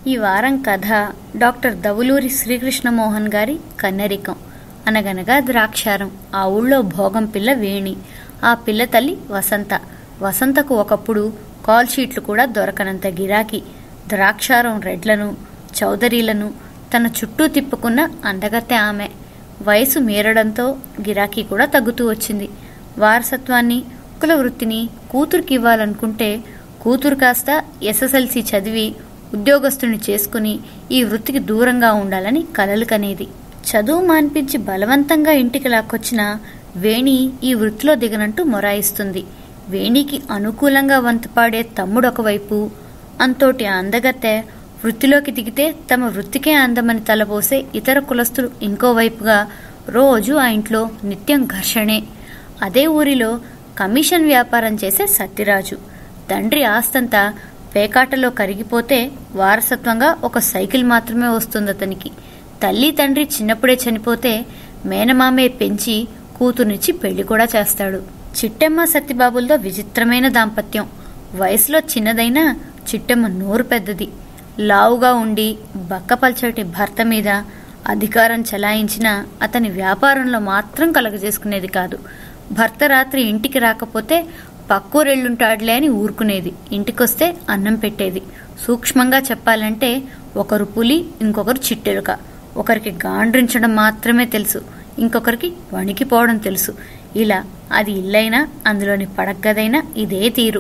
ఈ వారం కథ డాక్టర్ దవులూరి శ్రీకృష్ణమోహన్ గారి కన్నరికం అనగనగా ద్రాక్షారం ఆ ఊళ్ళో భోగం పిల్ల వేణి ఆ పిల్ల తల్లి వసంత వసంతకు ఒకప్పుడు కాల్ షీట్లు కూడా దొరకనంత గిరాకీ ద్రాక్షారం రెడ్లను చౌదరీలను తన చుట్టూ తిప్పుకున్న అందగత్తె ఆమె వయసు మీరడంతో గిరాకీ కూడా తగ్గుతూ వచ్చింది వారసత్వాన్ని కుల వృత్తిని కూతురికి ఇవ్వాలనుకుంటే కూతురు కాస్త ఎస్ఎస్ఎల్సి చదివి ఉద్యోగస్తుని చేసుకుని ఈ వృత్తికి దూరంగా ఉండాలని కలలు కనేది చదువు మాన్పించి బలవంతంగా ఇంటికి లాక్కొచ్చిన వేణి ఈ వృత్తిలో దిగనంటూ మొరాయిస్తుంది వేణికి అనుకూలంగా వంతపాడే తమ్ముడు ఒకవైపు అంతోటి అందగత్తె వృత్తిలోకి దిగితే తమ వృత్తికే అందమని తలపోసే ఇతర కులస్తులు ఇంకోవైపుగా రోజు ఆ ఇంట్లో నిత్యం ఘర్షణే అదే ఊరిలో కమిషన్ వ్యాపారం చేసే సత్యరాజు తండ్రి ఆస్తంతా పేకాటలో కరిగిపోతే వారసత్వంగా ఒక సైకిల్ మాత్రమే వస్తుంది అతనికి తల్లి తండ్రి చిన్నప్పుడే చనిపోతే మేనమామే పెంచి కూతురునిచ్చి పెళ్లి కూడా చేస్తాడు చిట్టెమ్మ సత్యబాబులతో విచిత్రమైన దాంపత్యం వయసులో చిన్నదైనా చిట్టెమ్మ నోరు పెద్దది లావుగా ఉండి బక్కపల్చటి భర్త మీద అధికారం చలాయించిన అతని వ్యాపారంలో మాత్రం కలగజేసుకునేది కాదు భర్త రాత్రి ఇంటికి రాకపోతే పక్కూరెళ్ళుంటాడులే అని ఊరుకునేది ఇంటికొస్తే అన్నం పెట్టేది సూక్ష్మంగా చెప్పాలంటే ఒకరు పులి ఇంకొకరు చిట్టెలుక ఒకరికి గాండ్రించడం మాత్రమే తెలుసు ఇంకొకరికి వణికిపోవడం తెలుసు ఇలా అది ఇల్లైనా అందులోని పడగ్గదైనా ఇదే తీరు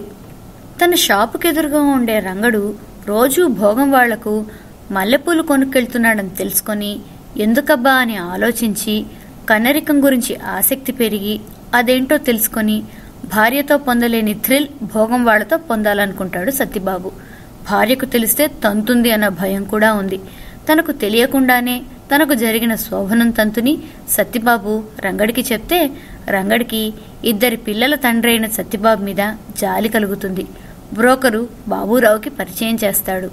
తన షాపుకి ఎదురుగా ఉండే రంగడు రోజూ భోగం వాళ్లకు మల్లెపూలు కొనుక్కెళ్తున్నాడని తెలుసుకొని ఎందుకబ్బా అని ఆలోచించి కన్నరికం గురించి ఆసక్తి పెరిగి అదేంటో తెలుసుకొని భార్యతో పొందలేని థ్రిల్ భోగం వాళ్లతో పొందాలనుకుంటాడు సత్యబాబు భార్యకు తెలిస్తే తంతుంది అన్న భయం కూడా ఉంది తనకు తెలియకుండానే తనకు జరిగిన శోభనం తంతుని సత్యబాబు రంగడికి చెప్తే రంగడికి ఇద్దరి పిల్లల తండ్రైన సత్యబాబు మీద జాలి కలుగుతుంది బ్రోకరు బాబూరావుకి పరిచయం చేస్తాడు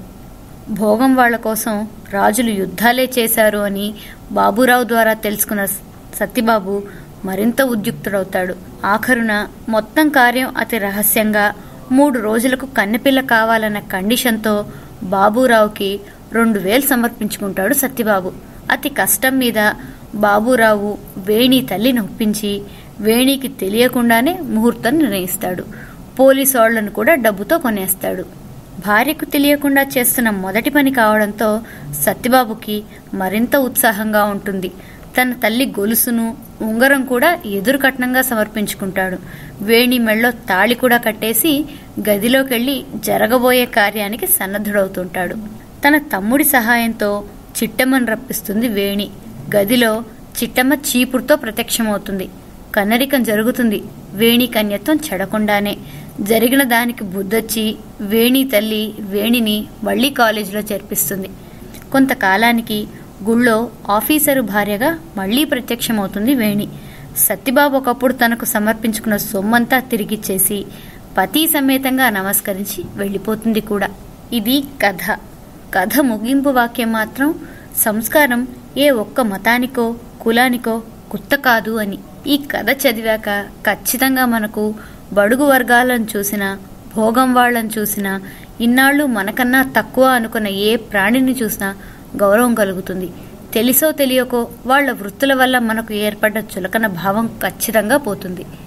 భోగం వాళ్ల కోసం రాజులు యుద్ధాలే చేశారు అని బాబూరావు ద్వారా తెలుసుకున్న సత్యబాబు మరింత ఉద్యుక్తుడవుతాడు ఆఖరున మొత్తం కార్యం అతి రహస్యంగా మూడు రోజులకు కన్నెపిల్ల కావాలన్న కండిషన్తో బాబూరావుకి రెండు వేలు సమర్పించుకుంటాడు సత్యబాబు అతి కష్టం మీద బాబూరావు వేణి తల్లిని ఒప్పించి వేణికి తెలియకుండానే ముహూర్తం నిర్ణయిస్తాడు పోలీసు వాళ్లను కూడా డబ్బుతో కొనేస్తాడు భార్యకు తెలియకుండా చేస్తున్న మొదటి పని కావడంతో సత్యబాబుకి మరింత ఉత్సాహంగా ఉంటుంది తన తల్లి గొలుసును ఉంగరం కూడా ఎదురు కట్నంగా సమర్పించుకుంటాడు వేణి మెళ్ళో తాళి కూడా కట్టేసి గదిలోకెళ్లి జరగబోయే కార్యానికి సన్నద్ధుడవుతుంటాడు తన తమ్ముడి సహాయంతో చిట్టమ్మను రప్పిస్తుంది వేణి గదిలో చిట్టమ్మ చీపురుతో ప్రత్యక్షమవుతుంది కన్నరికం జరుగుతుంది వేణి కన్యత్వం చెడకుండానే జరిగిన దానికి బుద్ధొచ్చి వేణి తల్లి వేణిని మళ్లీ కాలేజీలో చేర్పిస్తుంది కొంతకాలానికి గుళ్ళో ఆఫీసరు భార్యగా మళ్లీ ప్రత్యక్షమవుతుంది వేణి సత్యబాబు ఒకప్పుడు తనకు సమర్పించుకున్న సొమ్మంతా తిరిగిచ్చేసి పతి సమేతంగా నమస్కరించి వెళ్ళిపోతుంది కూడా ఇది కథ కథ ముగింపు వాక్యం మాత్రం సంస్కారం ఏ ఒక్క మతానికో కులానికో కొత్త కాదు అని ఈ కథ చదివాక ఖచ్చితంగా మనకు బడుగు వర్గాలను చూసినా భోగం వాళ్ళని చూసినా ఇన్నాళ్ళు మనకన్నా తక్కువ అనుకున్న ఏ ప్రాణిని చూసినా గౌరవం కలుగుతుంది తెలిసో తెలియకో వాళ్ల వృత్తుల వల్ల మనకు ఏర్పడ్డ చులకన భావం ఖచ్చితంగా పోతుంది